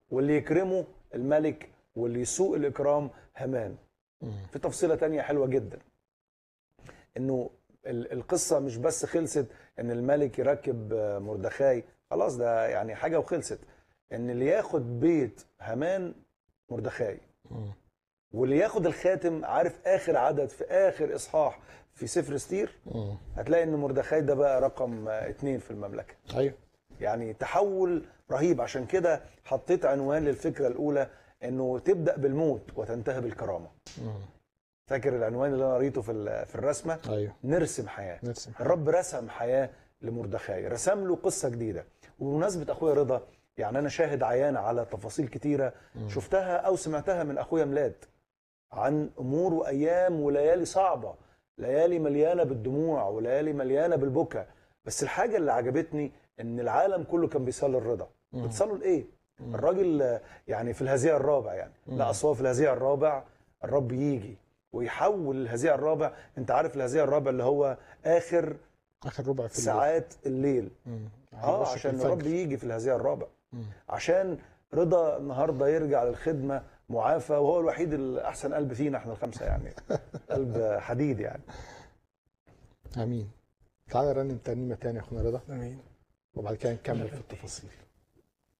واللي يكرمه الملك واللي يسوق الاكرام هامان مم. في تفصيله تانية حلوه جدا انه ال- القصه مش بس خلصت ان الملك يركب آه، مردخاي خلاص ده يعني حاجه وخلصت ان اللي ياخد بيت هامان مردخاي مم. واللي ياخد الخاتم عارف اخر عدد في اخر اصحاح في سفر استير مم. هتلاقي ان مردخاي ده بقى رقم آه، اتنين في المملكه ايوه يعني تحول رهيب عشان كده حطيت عنوان للفكره الاولى انه تبدا بالموت وتنتهي بالكرامه مم. فاكر العنوان اللي انا قريته في ال- في الرسمه ايوه نرسم حياه نرسم الرب رسم حياه لمردخاي رسم له قصه جديده وبمناسبه اخويا رضا يعني انا شاهد عيان على تفاصيل كتيره مم. شفتها او سمعتها من اخويا ميلاد عن امور وايام وليالي صعبه ليالي مليانه بالدموع وليالي مليانه بالبكا بس الحاجه اللي عجبتني ان العالم كله كان بيصلي الرضا مم. بتصلوا لايه مم. الراجل آه، يعني في الهزيع الرابع يعني مم. لا اصل هو في الهزيع الرابع الرب يجي ويحول الهزيع الرابع انت عارف الهزيع الرابع اللي هو اخر اخر ربع في الليل. ساعات الليل مم. اه هيبص في عشان الفجر. الرب يجي في الهزيع الرابع مم. عشان رضا النهارده يرجع للخدمه معافى وهو الوحيد الاحسن قلب فينا احنا الخمسه يعني قلب حديد يعني امين تعالى رنم ترنيمه تاني يا اخونا رضا امين وبعد كده نكمل في التفاصيل